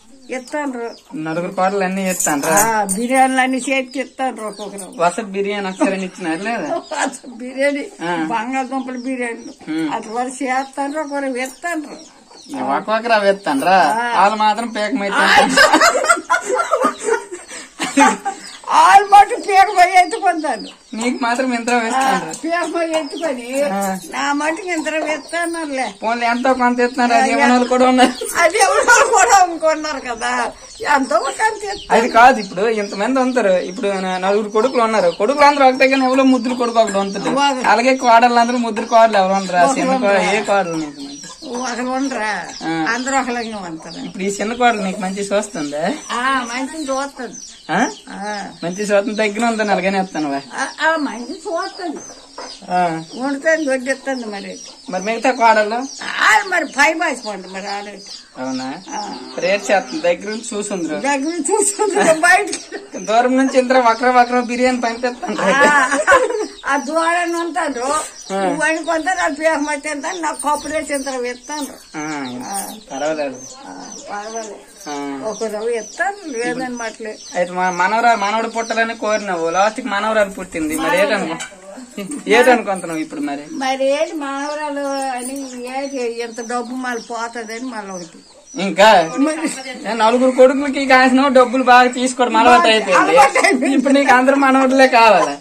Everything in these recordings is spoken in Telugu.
ఇస్తాను నలుగురు కోడలు అన్ని ఇస్తాను బిర్యానీలు అన్ని చేతికి ఇస్తాను ఒక్కొక్కరు వసతి బిర్యానీ ఒకసారి ఇచ్చినారు లేదా అసలు బిర్యానీ ఆ. బంగాళదుంపల బిర్యానీ ఉమ్. అటు వరకు చేస్తాను ఒకరు ఇస్తాను ఒక్కొక్కరు అవి ఇస్తాను రా వాళ్ళు మాత్రం పేకమైతే ఆలు మటు పీక పోయి ఎత్తుకుంటాను నీకు మాత్రం ఇంత వేస్తాను పీక పోయి ఎత్తుకొని ఆ. నా మటుకు ఇంత ఇస్తానులే పోన్లే ఎంతో కొంత ఇస్తున్నారు అది ఇవ్వని వాళ్ళు కూడా ఉన్నారు అది ఎవరో కూడా అమ్ముకున్నారు కదా ఎంతో కొంత ఇస్తాను. అది కాదు ఇప్పుడు ఇంతమంది ఉంటారు ఇప్పుడు నా- నలుగురు కొడుకులు ఉన్నారు కొడుకులు అందరూ ఒకటే కానీ ఎవరో ముద్దులు కొడుకు ఒకటి ఉంటుంది అలాగే కోడలు అందరూ ముద్దులు కోడలు ఎవరు ఉండరు ఆ చిన్న కోడలు ఏ కోడలు నీకు మంచి ఒకరు ఉండరా అందరూ ఒకలాగే ఉంటారు ఇప్పుడు ఈ చిన్న కోడలు నీకు మంచి చూస్తుందా ఆ మంచిని చూస్తుంది ఆ? ఆ, మంచి చూస్తుంది దగ్గర ఉందని అలాగనే వస్తాను ఆ, ఆ మంచి చూస్తుంది వండుతుంది వడ్డిస్తుంది మరి మరి మిగతా కోడలు ఆ, మరి పై బాసిపోండి మరి ఆడ అవునా రేట్ చేస్తుంది దగ్గర నుంచి చూసుండ్రు దగ్గర నుంచి చూసుకుంటుంది బయటికి దూరం నుంచి ఇంత వక్ర వక్ర బిర్యానీ పంపిస్తాను ఆ, ఆ దూరాన్ని ఉంటాను వండుకుంటారు ఆ పేరు మట్టి తింటాను నాకు కొబ్బరి చింతలు ఇస్తాను పర్వాలేదు పర్వాలేదు ఆ. ఒక రవ్వ ఇస్తాను లేదని మట్లే అయితే మా మనవరాలు మనవడు పుట్టాలని కోరినావు లాస్ట్ కి మనవరాలు పుట్టింది మరి ఏటనుకో ఏటనుకుంటున్నావు ఇప్పుడు మరి మరి ఏంటి మానవరాలు అని ఏంటి ఎంత డబ్బు మళ్ళీ పోతుందని మళ్ళీ ఒకటి ఇంకా ఏ నలుగురు కొడుకులకి కాసిన డబ్బులు బాగా తీసుకోవడం అలవాటు అయిపోయింది ఇప్పుడు నీకు అందరు మనవడులే కావాలి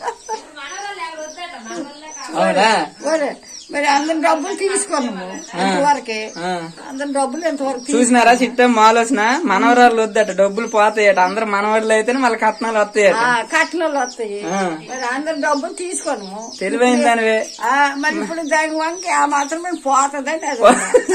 అవునా ఒరే, మరి అందరి డబ్బులు తీసుకున్నాము ఇంతవరకే ఆ. అందరి డబ్బులు ఎంతవరకు తీ- చూసినారా చిట్టం ఆలోచన మనవరాలు వద్దట డబ్బులు పోతాయట అందరు మనవడులు అయితేనే మళ్ళీ కట్నాలు వస్తాయట ఆ, కట్నాలు వస్తాయి ఆ. మరి అందరి డబ్బులు తీసుకోను తెలివైన దానివే ఆ, మరి ఇప్పుడు దాని వంకి ఆ మాత్రమే పోతుందని అది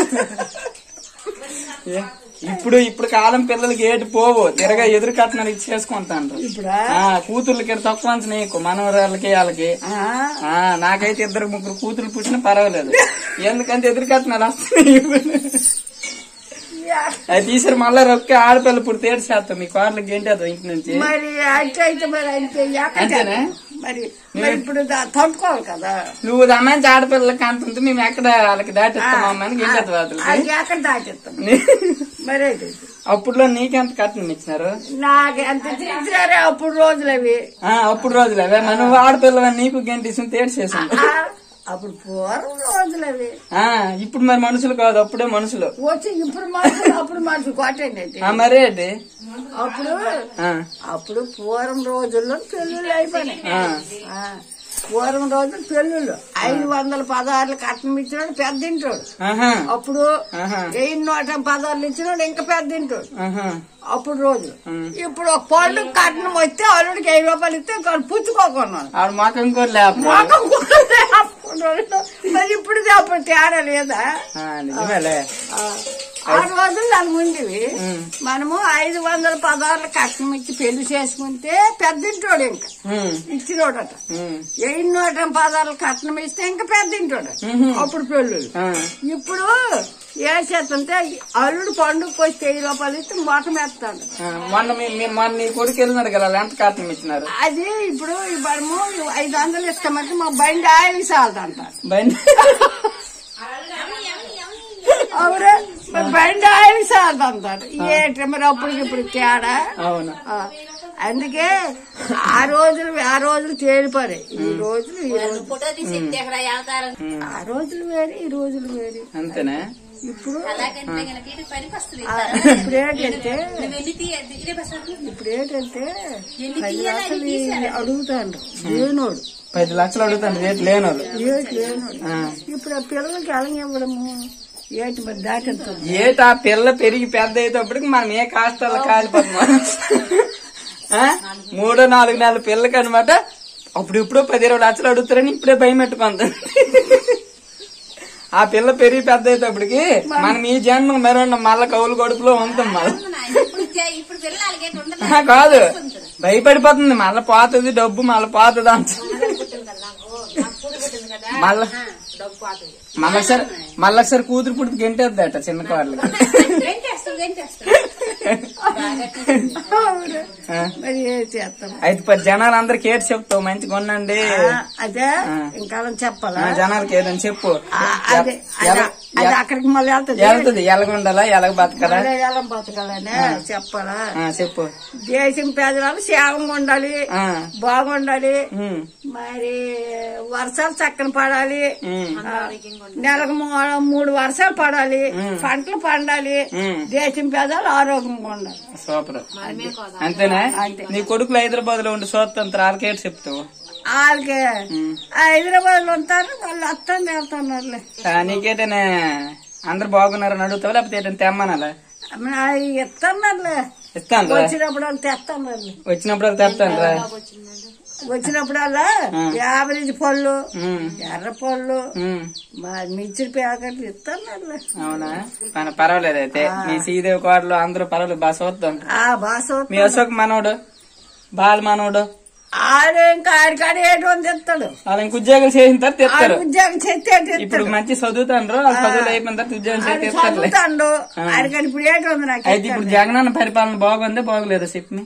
ఏ, ఇప్పుడు ఇప్పుడు కాలం పిల్లలకి ఏటి పోవు తిరగా ఎదురు కట్నాలు ఇచ్చేసుకుంటాను ఇప్పుడా ఆ కూతుర్లకి తక్కువ అంచనా నీకు మనవరాళ్ళకి వాళ్ళకి ఆ, ఆ నాకైతే ఇద్దరు ముగ్గురు కూతురు పుట్టినా పర్వాలేదు ఎందుకంటే ఎదురు కట్నాలు వస్తున్నాయి యా. అది తీసారు మళ్ళా రొక్క ఆడపిల్ల పుడితే ఏడు శాతం మీ కార్లకి ఏంటి అది ఇంటి నుంచి మరి అంటే అయితే మరి అంటే ఎక్కడ అంతేనా? మరి మరి ఇప్పుడు దా- తట్టుకోవాలి కదా నువ్వు అమ్మాయి ఆడపిల్లలకి అంత ఉంది మేము ఎక్కడ వాళ్ళకి దాటిస్తాం అమ్మాయికి ఏంటి వాళ్ళకి అది ఎక్కడ దాటిస్తాం మరి అయితే అప్పుడులో నీకెంత కట్నం ఇచ్చినారు నాకు ఎంత తీసినారే అప్పుడు రోజులు అవి ఆ అప్పుడు రోజులు అవే మనం ఆడపిల్ల నీకు గంటేసి తేడ్చేసాం ఆ, అప్పుడు పూర్వం రోజులు అవి ఆ ఇప్పుడు మరి మనుషులు కాదు అప్పుడే మనుషులు వచ్చి ఇప్పుడు మనుషులు అప్పుడు మనుషులు కొట్టండి ఆ మరే ఏంటి? అప్పుడు ఆ అప్పుడు పూర్వం రోజుల్లో పెళ్ళిళ్ళు అయిపోయినాయి ఆ. ఆ, పూర్వం రోజులు పెళ్ళిళ్ళు ఐదు వందల పదహారులు కట్నం ఇచ్చినాడు పెద్ద ఇంటోడు ఆహా అప్పుడు ఆహా. వెయ్యి నూట పదహారులు ఇచ్చినాడు ఇంకా పెద్ద ఇంటోడు ఆహా అప్పుడు రోజు ఇప్పుడు ఒక పండు కట్నం వస్తే అల్లుడికి వెయ్యి రూపాయలు ఇస్తే ఇంకా పుచ్చుకోకున్నాను ఆవిడ మాకు ఇంకోటి లేకపోతే మొఖం కూడా అప్పుడు మరి ఇప్పుడు అప్పుడు తేడా లేదా ఆ, నిజమేలే ఆ, ఆ రోజులు దాని ముందువి ఉమ్. మనము ఐదు వందల పదార్లు కట్నం ఇచ్చి పెళ్లి చేసుకుంటే పెద్దింటోడు ఇంకా ఉమ్, ఇచ్చినోడట ఉమ్, ఎన్ని నూట పదార్లు కట్నం ఇస్తే ఇంకా పెద్దింటోడు అప్పుడు పెళ్ళి ఆ, ఇప్పుడు ఏ చేస్తుంటే అల్లుడు పండుగకి వచ్చి వెయ్యి రూపాయలు ఇస్తే మొఖం వేస్తాడు ఆ, మొన్న మీ మీ- మొన్న నీ కొడుకు వెళ్ళినాడు కదా వాళ్ళు ఎంత కట్నం ఇచ్చినారు అది ఇప్పుడు మనము ఐదు వందలు ఇస్తామంటే మా బండి ఆయిల్ సాలదంట బండి అవునా మరి బండి ఆయిల్ సాలదంటారు ఏంటి మరి అప్పటికి ఇప్పుడు తేడా అవును ఆ, అందుకే ఆ రోజులు ఆ రోజులు తేలిపోయాయి ఈ రోజులు ఈ రోజులు ఫోటో తీసి ఎక్కడ వెళ్తారు ఆ రోజులు వేరే ఈ రోజులు వేరే అంతేనా ఇప్పుడు అలాగంటే గనక ఇది పనికి వస్తుంది ఆ, ఇప్పుడు ఏంటంటే నువ్వు వెళ్ళి తీ- ఇదే బస్ ఇప్పుడు ఏంటంటే పది లక్షలు ఈ అడుగుతాండ్రు లేనోడు పది లక్షలు అడుగుతాను రేట్ లేనోళ్ళు ఏటి లేనోడు ఆ. ఇప్పుడు ఆ పిల్లలకి ఎలా ఇవ్వడము ఏటి మరి దాటిస్తుంది ఏట ఆ పిల్ల పెరిగి పెద్ద అయ్యేటప్పటికి మనం ఏ కాష్టాలు కాలిపోతున్నాం ఆ? మూడో నాలుగు నెలల పిల్లకి అనమాట అప్పుడు ఇప్పుడు పది ఇరవై లక్షలు అడుగుతారని ఇప్పుడే భయం పెట్టుకుంది ఆ పిల్ల పెరిగి పెద్ద అయ్యేటప్పటికి మనం ఈ జన్మ మెరవడం మళ్ళా కౌలు గడుపులో ఉంటాం మళ్ళీ ఇప్పుడు చే- ఇప్పుడు పిల్లలు అలాగే ఉండదు ఆహా, కాదు భయపడిపోతుంది మళ్ళా పోతుంది డబ్బు మళ్ళా పోతుంది అంట అప్పుడు పుట్టింది కదా మళ్ళా డబ్బు పోతుంది మళ్ళొకసారి మళ్ళొకసారి కూతురు పుట్టి గెంటేద్దట చిన్న కోడలకి ఏం చేస్తావు ఏం చేస్తావు అవును. ఆ. మరి ఏం చేస్తాం అయితే పది జనాలు అందరికి ఏడు చెప్తావు మంచిగా ఉండండి ఆ, అదే ఆ. ఇంకా చెప్పాలా ఆ, జనాలకి ఏదని చెప్పు ఆ, అదే అదే అది అక్కడికి మళ్ళీ వెళ్తుంది వెళ్తుంది ఎలాగుండాలా ఎలాగ బతకాలా మళ్ళీ ఎలా బతకాలని చెప్పాలా ఆ, చెప్పు దేశం పేదవాళ్ళు క్షేమంగా ఉండాలి ఆ, బాగుండాలి ఉమ్, మరి వర్షాలు చక్కన పడాలి ఉమ్, ఆ, నెలకు మూ- మూడు వర్షాలు పడాలి పంటలు పండాలి ఉమ్. దేశం పేదలు ఆరోగ్యంగా ఉండాలి సూపర్ అంతేనా నీ కొడుకులు హైదరాబాద్ లో ఉండి స్వతంత్ర వాళ్ళకి ఏడు చెప్తావు వాళ్ళకి ఉమ్. హైదరాబాద్ లో ఉంటారు వాళ్ళు అత్తంది వెళ్తున్నారులే ఆ, నీకేటనే అందరు బాగున్నారని అడుగుతావు లేకపోతే ఏంటంటే తెమ్మనాలా ఇస్తున్నారులే ఇస్తాను రా వచ్చినప్పుడు వాళ్ళు తెస్తున్నారు వచ్చినప్పుడు తెస్తాను రా వచ్చినప్పుడల్లా యావరేజ్ పళ్ళు ఉమ్, ఎర్ర పళ్ళు ఉమ్. మా మిర్చి ప్యాకెట్లు ఇస్తున్నారులే అవునా మన పర్వాలేదు అయితే మీ శ్రీదేవి కోడలు అందరూ పర్వాలేదు బాగా చూద్దాం ఆ భాష మీ అశోక్ మనోడు బాల మనోడు ఆడు ఇంకా ఆడికాడ ఏడు వంద ఇస్తాడు వాళ్ళు ఇంక ఉద్యోగం చేసిన తర్వాత ఆడు తెస్తారు ఉద్యోగం చేస్తే ఇప్పుడు మంచి చదువుతాండ్రు వాళ్ళు చదువులు అయిపోయిన తర్వాత ఉద్యోగం చేస్తే తెస్తారులే చదువుతాడు ఆడికాడ ఇప్పుడు ఏడు వంద నాకు అయితే ఇప్పుడు జగనన్న పరిపాలన బాగుంది బాగోలేదా చెప్పి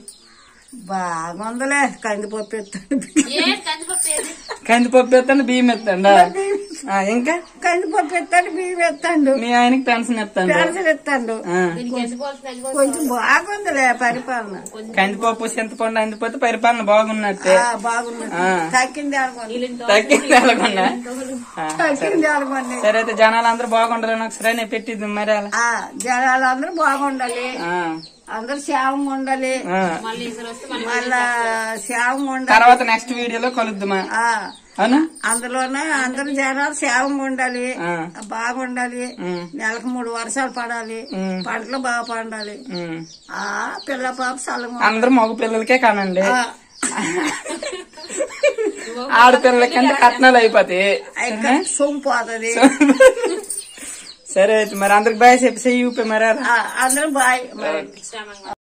బాగుందలే కందిపప్పు ఇస్తాడు ఏ కందిపప్పు ఏది కందిపప్పు ఎత్తండి బియ్యం ఎత్తండా ఆ, ఇంకా కందిపప్పు ఇస్తాడు బియ్యం ఇస్తాడు మీ ఆయనకి పెన్షన్ ఎత్తండి పెన్షన్ ఇస్తాడు ఆ, దీనికి ఎండిపోవాల్సిన ఎండిపోవాల్సిన కొంచెం బాగుందిలే పరిపాలన కందిపప్పు చింతపండు అందిపోతే పరిపాలన బాగున్నట్టే ఆ, బాగుంది ఆ. తగ్గింది అనుకోండి తగ్గింది అలాగన్నా ఆ, సరే తగ్గింది అనుకోండి సరే అయితే జనాలు అందరూ బాగుండాలని ఒకసారి నేను పెట్టిద్ది మరి అలా ఆ జనాలు అందరూ బాగుండాలి ఆ, అందరూ క్షేమంగా ఉండాలి ఆ. మళ్ళీ ఈసారి వస్తే మళ్ళీ మళ్ళా క్షేమంగా ఉండాలి తర్వాత నెక్స్ట్ వీడియోలో కలుద్దామా ఆ అవునా అందులోనే అందరు జనాలు క్షేమంగా ఉండాలి ఆ. బాగుండాలి ఉమ్, నెలకు మూడు వర్షాలు పడాలి ఉమ్. పంటలు బాగా పండాలి ఉమ్. ఆ పిల్ల పాప సలము అందరూ మగ పిల్లలకే కానండి ఆడపిల్లలకంటే కట్నాలు అయిపోతాయి సొంపు పోతుంది సరే అయితే మరి అందరికి బాయ్ చెప్పి చెయ్యి ఊపి మరి అలా. అందరూ బాయ్ క్షేమంగా